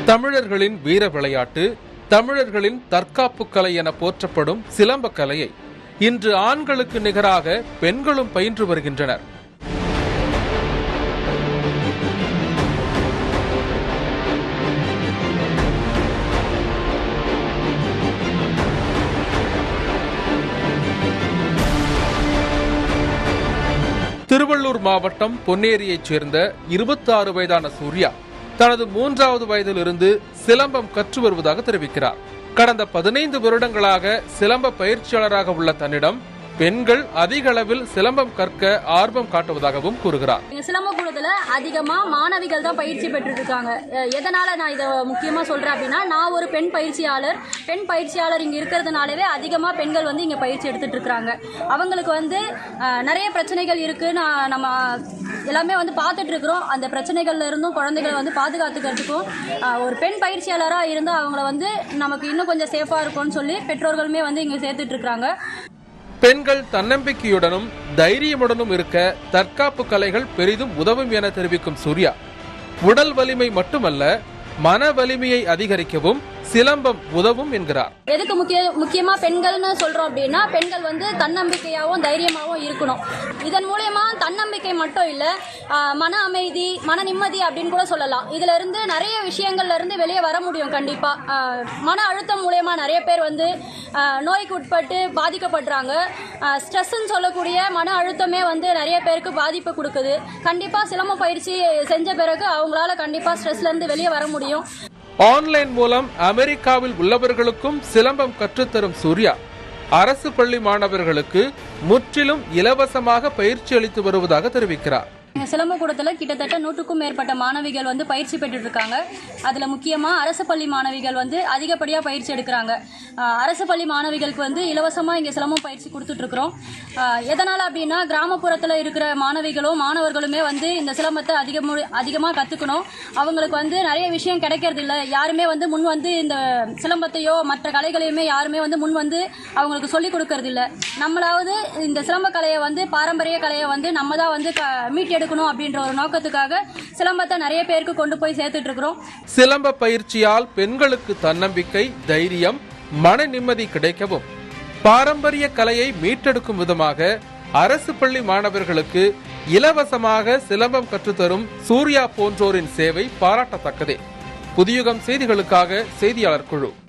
தமிழர்களின் வீர விளையாட்டு தமிழர்களின் தற்காப்பு கலை என போற்றப்படும் சிலம்ப கலையை இன்று ஆண்களுக்கு நிகராக பெண்களும் பயின்று வருகின்றனர் திருவள்ளூர் மாவட்டம் பொன்னேரியைச் சேர்ந்த 26 வயதான சூர்யா தனது மூன்றாவது வயதிலிருந்து சிலம்பம் கற்று வருவதாக தெரிவிக்கிறார் கடந்த பதினைந்து வருடங்களாக சிலம்ப பயிற்சியாளராக உள்ள தன்னிடம் பெண்கள் அதிக அளவில் சிலம்பம் கற்க ஆர்வம் காட்டுவதாகவும் கூறுகிறார் எங்க சிலம்பக்கூடத்துல அதிகமா மாணவிகள் தான் பயிற்சி பெற்றுட்டு இருக்காங்க அஹ் எதனால நான் இதை முக்கியமா சொல்றேன் அப்படின்னா நான் ஒரு பெண் பயிற்சியாளர் பெண் பயிற்சியாளர் இங்க இருக்கிறதுனாலவே அதிகமா பெண்கள் வந்து இங்க பயிற்சி எடுத்துட்டு இருக்காங்க அவங்களுக்கு வந்து அஹ், நிறைய பிரச்சனைகள் இருக்கு நான் நம்ம எல்லாமே வந்து பார்த்துட்டு இருக்கிறோம் அந்த பிரச்சனைகள்ல இருந்தும் குழந்தைகளை வந்து பாதுகாத்துக்கிறதுக்கும் அஹ், ஒரு பெண் பயிற்சியாளரா இருந்து அவங்கள வந்து நமக்கு இன்னும் கொஞ்சம் சேஃபா இருக்கும்னு சொல்லி பெற்றோர்களுமே வந்து இங்க சேர்த்துட்டு இருக்காங்க பெண்கள் தன்னம்பிக்கையுடனும் தைரியமுடனும் இருக்க தற்காப்பு கலைகள் பெரிதும் உதவும் என தெரிவிக்கும் சூர்யா உடல் வலிமை மட்டுமல்ல மன வலிமையை அதிகரிக்கவும் சிலம்பம் உதவும் என்கிறார் எதுக்கு முக்கிய முக்கியமா பெண்கள்னு சொல்றோம் அப்படின்னா பெண்கள் வந்து தன்னம்பிக்கையாவும் தைரியமாவும் இருக்கணும் இதன் மூலயமா தன்னம்பிக்கை மட்டும் இல்ல ஆஹ், மன அமைதி மன நிம்மதி அப்படின்னு கூட சொல்லலாம் இதுல இருந்து நிறைய விஷயங்கள்ல இருந்து வெளியே வர முடியும் கண்டிப்பா ஆஹ், மன அழுத்தம் மூலயமா நிறைய பேர் வந்து ஆஹ், நோய்க்கு உட்பட்டு பாதிக்கப்படுறாங்க ஸ்ட்ரெஸ்ன்னு சொல்லக்கூடிய மன அழுத்தமே வந்து நிறைய பேருக்கு பாதிப்பு கொடுக்குது கண்டிப்பா சிலம்ப பயிற்சி செஞ்ச பிறகு அவங்களால கண்டிப்பா ஸ்ட்ரெஸ்ல இருந்து வெளியே வர முடியும் ஆன்லைன் மூலம் அமெரிக்காவில் உள்ளவர்களுக்கும் சிலம்பம் கற்றுத்தரும் சூர்யா அரசு பள்ளி மாணவர்களுக்கு முற்றிலும் இலவசமாக பயிற்சி அளித்து வருவதாக தெரிவிக்கிறார் எங்க சிலம்பக்கூடத்துல கிட்டத்தட்ட நூற்றுக்கும் மேற்பட்ட மாணவிகள் வந்து பயிற்சி பெற்றுட்டு இருக்காங்க அதுல முக்கியமா அரசு பள்ளி மாணவிகள் வந்து அதிகப்படியா பயிற்சி எடுக்கிறாங்க ஆஹ் அரசு பள்ளி மாணவிகளுக்கு வந்து இலவசமா இங்க சிலம்பம் பயிற்சி கொடுத்துட்டு இருக்கிறோம் ஆஹ் எதனால அப்படின்னா கிராமப்புறத்துல இருக்கிற மாணவிகளும் மாணவர்களுமே வந்து இந்த சிலம்பத்தை அதிகமா அதிகமா கத்துக்கணும் அவங்களுக்கு வந்து நிறைய விஷயம் கிடைக்கிறது இல்ல யாருமே வந்து முன் வந்து இந்த சிலம்பத்தையோ மற்ற கலைகளையுமே யாருமே வந்து முன் வந்து அவங்களுக்கு சொல்லி கொடுக்கறது இல்ல நம்மளாவது இந்த சிலம்ப கலையை வந்து பாரம்பரிய கலையை வந்து நம்ம தான் வந்து க- மீட்டெடுக்கணும் அப்படின்ற ஒரு நோக்கத்துக்காக சிலம்பத்தை நிறைய பேருக்கு கொண்டு போய் சேர்த்துட்டு இருக்கிறோம் சிலம்ப பயிற்சியால் பெண்களுக்கு தன்னம்பிக்கை தைரியம் மன நிம்மதி கிடைக்கவும் பாரம்பரிய கலையை மீட்டெடுக்கும் விதமாக அரசு பள்ளி மாணவர்களுக்கு இலவசமாக சிலம்பம் கற்றுத்தரும் சூர்யா போன்றோரின் சேவை பாராட்டத்தக்கதே புதியுகம் செய்திகளுக்காக செய்தியாளர் குழு